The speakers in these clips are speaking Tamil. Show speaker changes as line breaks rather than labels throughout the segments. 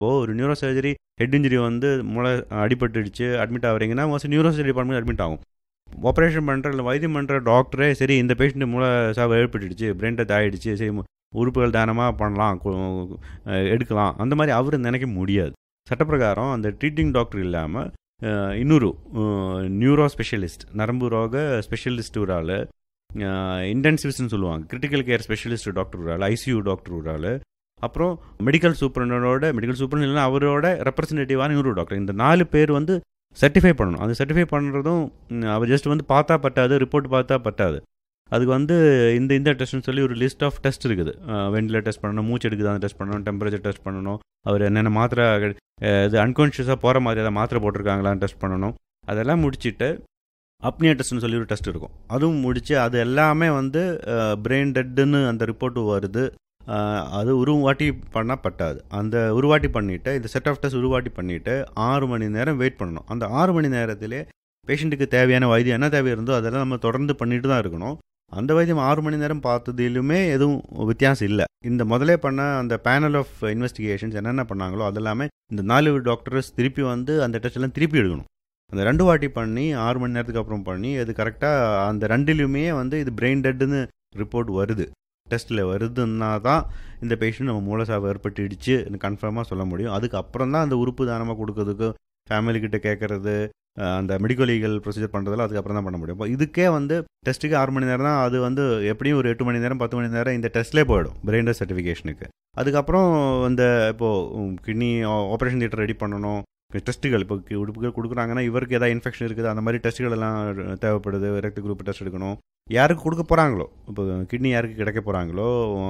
இப்போது ஒரு நியூரோ சர்ஜரி ஹெட் இன்ஜுரி வந்து மூளை அடிபட்டுடுச்சு அட்மிட் ஆகிறீங்கன்னா mostly neuro surgery department admit ஆகும் ஆப்ரேஷன் பண்ணுற இல்லை வைத்தியம் பண்ணுற டாக்டரே சரி இந்த பேஷண்ட் மூளை சாவு ஏற்பட்டுடுச்சு பிரெயின் டெத் ஆகிடுச்சு சரி மு- உறுப்புகள் தானமாக பண்ணலாம் கு- அஹ் எடுக்கலாம் அந்த மாதிரி அவர் நினைக்க முடியாது சட்டப்பிரகாரம் அந்த ட்ரீட்டிங் டாக்டர் இல்லாமல் இன்னொரு நியூரோ ஸ்பெஷலிஸ்ட் நரம்பு ரோக ஸ்பெஷலிஸ்ட் ஒரு ஆள் இன்டென்சிவ்ஸ்னு சொல்லுவாங்க கிரிட்டிக்கல் கேர் ஸ்பெஷலிஸ்ட் டாக்டர் ஒரு ஆள் ஐசியூ டாக்டர் ஒரு ஆள் அப்புறம் மெடிக்கல் சூப்பரண்டோட மெடிக்கல் சூப்பரண்ட் இல்லைன்னா அவரோட ரெப்ரசன்டேட்டிவான இன்னொரு டாக்டர் இந்த நாலு பேர் வந்து சர்டிஃபை பண்ணணும் அந்த சர்டிஃபை பண்ணுறதும் ம், அவர் ஜஸ்ட் வந்து பார்த்தா பத்தாது ரிப்போர்ட் பார்த்தா பத்தாது அதுக்கு வந்து இந்த இந்த டெஸ்ட்னு சொல்லி ஒரு லிஸ்ட் ஆஃப் டெஸ்ட் இருக்குது வெண்டிலேட் டெஸ்ட் பண்ணணும் மூச்சு எடுக்குது அந்த டெஸ்ட் பண்ணணும் டெம்பரேச்சர் டெஸ்ட் பண்ணணும் அவர் என்னென்ன மாத்திரை அஹ், இது அன்கான்ஷியஸாக போகிற மாதிரி ஏதாவது மாத்திரை போட்டிருக்காங்களான்னு டெஸ்ட் பண்ணணும் அதெல்லாம் முடிச்சுட்டு அப்னியா டெஸ்ட்னு சொல்லி ஒரு டெஸ்ட் இருக்கும் அதுவும் முடிச்சு அது எல்லாமே வந்து பிரெயின் டெட்டுன்னு அந்த ரிப்போர்ட்டு வருது அஹ், அது உருவாட்டி பண்ணால் பட்டாது அந்த உருவாட்டி பண்ணிவிட்டு இந்த செட் ஆஃப் டெஸ்ட் உருவாட்டி பண்ணிவிட்டு ஆறு மணி நேரம் வெயிட் பண்ணணும் அந்த ஆறு மணி நேரத்திலே பேஷண்ட்டுக்கு தேவையான வைத்தியம் என்ன தேவை இருந்தோ அதெல்லாம் நம்ம தொடர்ந்து பண்ணிட்டு தான் இருக்கணும் அந்த வைத்தியம் ஆறு மணி நேரம் பார்த்ததிலுமே எதுவும் வித்தியாசம் இல்லை இந்த முதலே பண்ண அந்த பேனல் ஆஃப் இன்வெஸ்டிகேஷன்ஸ் என்னென்ன பண்ணாங்களோ அதெல்லாமே இந்த நாலு டாக்டர்ஸ் திருப்பி வந்து அந்த டெஸ்ட் எல்லாம் திருப்பி எடுக்கணும் அந்த ரெண்டு வாட்டி பண்ணி ஆறு மணி நேரத்துக்கு அப்புறம் பண்ணி அது கரெக்டாக அந்த ரெண்டுலையுமே வந்து இது பிரெயின் டெட்டுன்னு ரிப்போர்ட் வருது டெஸ்ட்டில் வருதுன்னா தான் இந்த பேஷண்ட் நம்ம மூலசாவு ஏற்பட்டுடுச்சு கன்ஃபார்மாக சொல்ல முடியும் அதுக்கப்புறம் தான் அந்த உறுப்பு தானமாக கொடுக்கறதுக்கு ஃபேமிலிக்கிட்ட கேட்குறது அந்த மெடிக்கல் லீகல் ப்ரொசீஜர் பண்ணுறதெல்லாம் அதுக்கப்புறம் தான் பண்ண முடியும் இப்போ இதுக்கே வந்து டெஸ்ட்டுக்கு ஆறு மணி நேரம் தான் அது வந்து எப்படியும் ஒரு எட்டு மணி நேரம் பத்து மணி நேரம் இந்த டெஸ்ட்லேயே போயிடும் பிரெயின் டெஸ்ட் சர்டிஃபிகேஷனுக்கு அதுக்கப்புறம் இந்த இப்போது கிட்னி ஆப்ரேஷன் தியேட்டர் ரெடி பண்ணணும் டெஸ்ட்டுகள் இப்போ கி- உடுப்புகள் கொடுக்குறாங்கன்னா இவருக்கு ஏதாவது இன்ஃபெக்ஷன் இருக்குது அந்த மாதிரி டெஸ்ட்டுகள் எல்லாம் தேவைப்படுது ரத்த குரூப் டெஸ்ட் எடுக்கணும் யாருக்கு கொடுக்க போகிறாங்களோ இப்போ கிட்னி யாருக்கு கிடைக்க போகிறாங்களோ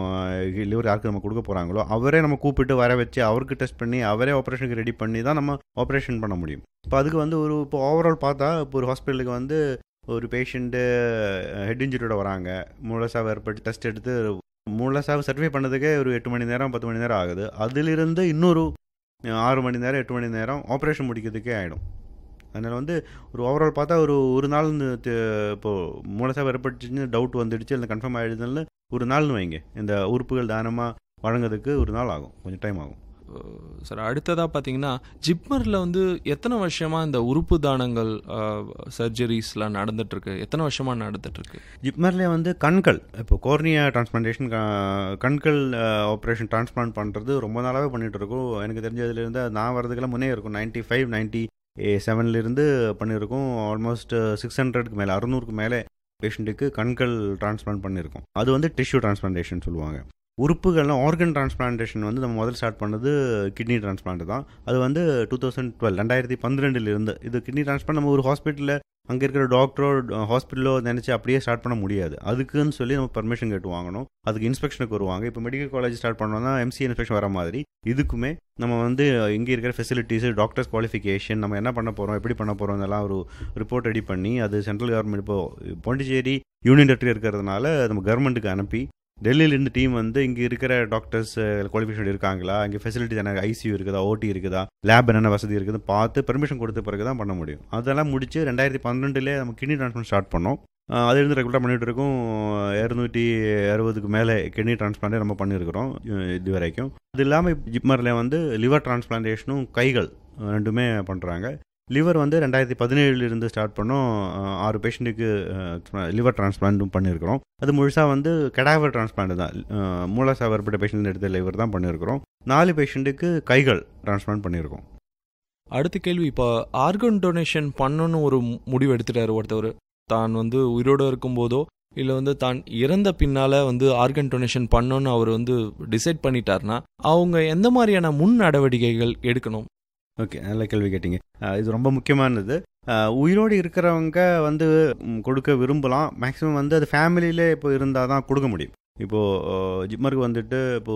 லிவர் யாருக்கு நம்ம கொடுக்க போகிறாங்களோ அவரே நம்ம கூப்பிட்டு வர வச்சு அவருக்கு டெஸ்ட் பண்ணி அவரே ஆப்ரேஷனுக்கு ரெடி பண்ணி தான் நம்ம ஆப்ரேஷன் பண்ண முடியும் இப்போ அதுக்கு வந்து ஒரு இப்போ ஓவரால் பார்த்தா இப்போ ஒரு ஹாஸ்பிட்டலுக்கு வந்து ஒரு பேஷண்ட்டு ஹெட் இன்ஜுரியோட வராங்க மூலசாவு ஏற்பட்டு டெஸ்ட் எடுத்து மூலசாவு சர்டிஃபை பண்ணதுக்கே ஒரு எட்டு மணி நேரம் பத்து மணி நேரம் ஆகுது அதிலிருந்து இன்னொரு அஹ், ஆறு மணி நேரம் எட்டு மணி நேரம் ஆப்ரேஷன் முடிக்கிறதுக்கே ஆகிடும் அதனால் வந்து ஒரு ஓவரால் பார்த்தா ஒரு ஒரு நாள் இந்த தி- இப்போ மூலசாவு ஏற்பட்டுச்சுன்னு டவுட் வந்துடுச்சு இல்லை கன்ஃபார்ம் ஆகிடுதுன்னு ஒரு நாள்னு வைங்க இந்த உறுப்புகள் தானமாக வழங்குறதுக்கு ஒரு நாள் ஆகும் கொஞ்சம் டைம் ஆகும்
சார் அடுத்ததாக பார்த்தீங்கன்னா ஜிப்மரில் வந்து எத்தனை வருஷமாக இந்த உறுப்பு தானங்கள் சர்ஜரிஸ்லாம் நடந்துட்டுருக்கு எத்தனை வருஷமாக நடந்துட்டுருக்கு
ஜிப்மர்லேயே வந்து கண்கள் இப்போ கோர்னியா டிரான்ஸ்பிளான்டேஷன் கண்கள் ஆப்ரேஷன் டிரான்ஸ்பிளான்ட் பண்ணுறது ரொம்ப நாளாகவே பண்ணிட்டு இருக்கோம் எனக்கு தெரிஞ்சதுலேருந்து நான் வரதுக்கெல்லாம் முன்னே இருக்கும் நைன்ட்டி ஃபைவ் நைன்ட்டி செவன்லேருந்து பண்ணியிருக்கோம் ஆல்மோஸ்ட் சிக்ஸ் ஹண்ட்ரட்க்கு மேலே அறுநூறுக்கு மேலே பேஷண்ட்டுக்கு கண்கள் டிரான்ஸ்பிளான்ட் பண்ணியிருக்கோம் அது வந்து டிஷ்யூ டிரான்ஸ்பிளான்டேஷன் சொல்லுவாங்க உறுப்புகள்லாம் ஆர்கன் டிரான்ஸ்பிளான்டேஷன் வந்து நம்ம முதல்ல ஸ்டார்ட் பண்ணது கிட்னி டிரான்ஸ்பிளான்ட் தான் அது வந்து டூ தௌசண்ட் டுவெல் ரெண்டாயிரத்தி பன்னிரெண்டுலேருந்து இது கிட்னி டிரான்ஸ்பிளான்ட் நம்ம ஒரு ஹாஸ்பிட்டலில் அங்கே இருக்கிற டாக்டரோ ஹாஸ்பிட்டலோ நினச்சி அப்படியே ஸ்டார்ட் பண்ண முடியாது அதுக்குன்னு சொல்லி நம்ம பர்மிஷன் கேட்டு வாங்கணும் அதுக்கு இன்ஸ்பெக்ஷனுக்கு வருவாங்க இப்போ மெடிக்கல் காலேஜ் ஸ்டார்ட் பண்ணோம்னா எம்சி இன்ஸ்பெக்ஷன் வர மாதிரி இதுக்குமே நம்ம வந்து இங்கே இருக்கிற ஃபெசிலிட்டிஸ் டாக்டர்ஸ் குவாலிஃபிகேஷன் நம்ம என்ன பண்ண போகிறோம் எப்படி பண்ண போகிறோம் இதெல்லாம் ஒரு ரிப்போர்ட் ரெடி பண்ணி அது சென்ட்ரல் கவர்மெண்ட் இப்போ பாண்டிச்சேரி யூனியன் டெரிட்டரி இருக்கிறதுனால நம்ம கவர்மெண்ட்டுக்கு அனுப்பி டெல்லியிலேருந்து டீம் வந்து இங்கே இருக்கிற டாக்டர்ஸ் குவாலிஃபிகேஷன் இருக்காங்களா இங்கே ஃபெசிலிட்டிஸ் என்ன ஐசியூ இருக்குதா ஓடி இருக்குதா லேப் என்னென்ன வசதி இருக்குது பார்த்து பெர்மிஷன் கொடுத்த பிறகு தான் பண்ண முடியும் அதெல்லாம் முடிச்சு ரெண்டாயிரத்தி பன்னெண்டுலேயே நம்ம கிட்னி டிரான்ஸ்பிளான்ட் ஸ்டார்ட் பண்ணோம் ஆஹ் அதிலிருந்து ரெகுலராக பண்ணிட்டு இருக்கோம் இரநூத்தி அறுபதுக்கு மேலே கிட்னி டிரான்ஸ்பிளான்டே நம்ம பண்ணியிருக்கிறோம் அஹ் இது வரைக்கும் அது இல்லாமல் ஜிப்மரில் வந்து லிவர் டிரான்ஸ்பிளான்டேஷனும் கைகள் ரெண்டுமே பண்ணுறாங்க லிவர் வந்து ரெண்டாயிரத்தி பதினேழுலேருந்து ஸ்டார்ட் பண்ணோம் அஹ் ஆறு பேஷண்ட்டுக்கு லிவர் டிரான்ஸ்பிளான்ட்டும் பண்ணியிருக்கிறோம் அது முழுசாக வந்து கெடாவர் டிரான்ஸ்பிளான்ட் தான் அஹ் மூலசாவு ஏற்பட்ட பேஷண்ட் எடுத்த லிவர் தான் பண்ணியிருக்கிறோம் நாலு பேஷண்ட்டுக்கு கைகள் டிரான்ஸ்பிளான்ட் பண்ணியிருக்கோம்
அடுத்த கேள்வி இப்போ ஆர்கன் டொனேஷன் பண்ணணும்னு ஒரு மு- முடிவு எடுத்துட்டாரு ஒருத்தவர் தான் வந்து உயிரோடு இருக்கும்போதோ இல்லை வந்து தான் இறந்த பின்னால் வந்து ஆர்கன் டொனேஷன் பண்ணணும்னு அவர் வந்து டிசைட் பண்ணிட்டாருன்னா அவங்க எந்த மாதிரியான முன் நடவடிக்கைகள் எடுக்கணும்
ஓகே நல்ல கேள்வி கேட்டீங்க அஹ் இது ரொம்ப முக்கியமானது அஹ் உயிரோடு இருக்கிறவங்க வந்து ம், கொடுக்க விரும்பலாம் மேக்ஸிமம் வந்து அது ஃபேமிலியிலே இப்போ இருந்தால் தான் கொடுக்க முடியும் இப்போது ஜிம்மருக்கு வந்துட்டு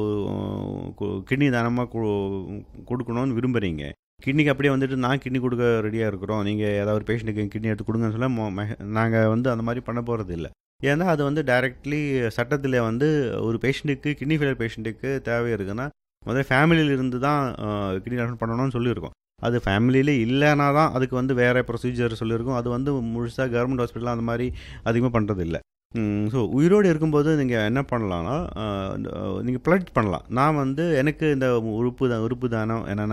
இப்போது கிட்னி தானமாக கொடுக்கணும்னு விரும்புகிறீங்க கிட்னிக்கு அப்படியே வந்துட்டு நான் கிட்னி கொடுக்க ரெடியாக இருக்கிறோம் நீங்கள் ஏதாவது ஒரு பேஷண்ட்டுக்கு கிட்னி எடுத்து கொடுங்கன்னு சொல்ல நாங்கள் வந்து அந்த மாதிரி பண்ண போகிறது இல்லை ஏன்னா அது வந்து டைரக்ட்லி சட்டத்தில் வந்து ஒரு பேஷண்ட்டுக்கு கிட்னி ஃபெயிலியர் பேஷண்ட்டுக்கு தேவை இருக்குன்னா முதல்ல ஃபேமிலியில் இருந்து தான் கிட்னி ட்ரான்ஸ்ஃபர் பண்ணணும்னு சொல்லியிருக்கோம் அது ஃபேமிலியிலே இல்லைனா தான் அதுக்கு வந்து வேறு ப்ரொசீஜர் சொல்லியிருக்கோம் அது வந்து முழுசாக கவர்மெண்ட் ஹாஸ்பிட்டல் அந்த மாதிரி அதிகமாக பண்ணுறது இல்லை ஸோ உயிரோடு இருக்கும்போது நீங்கள் என்ன பண்ணலாம்னா நீங்கள் ப்ளட் பண்ணலாம் நான் வந்து எனக்கு இந்த உறுப்பு தான் உறுப்பு தானம் என்னென்ன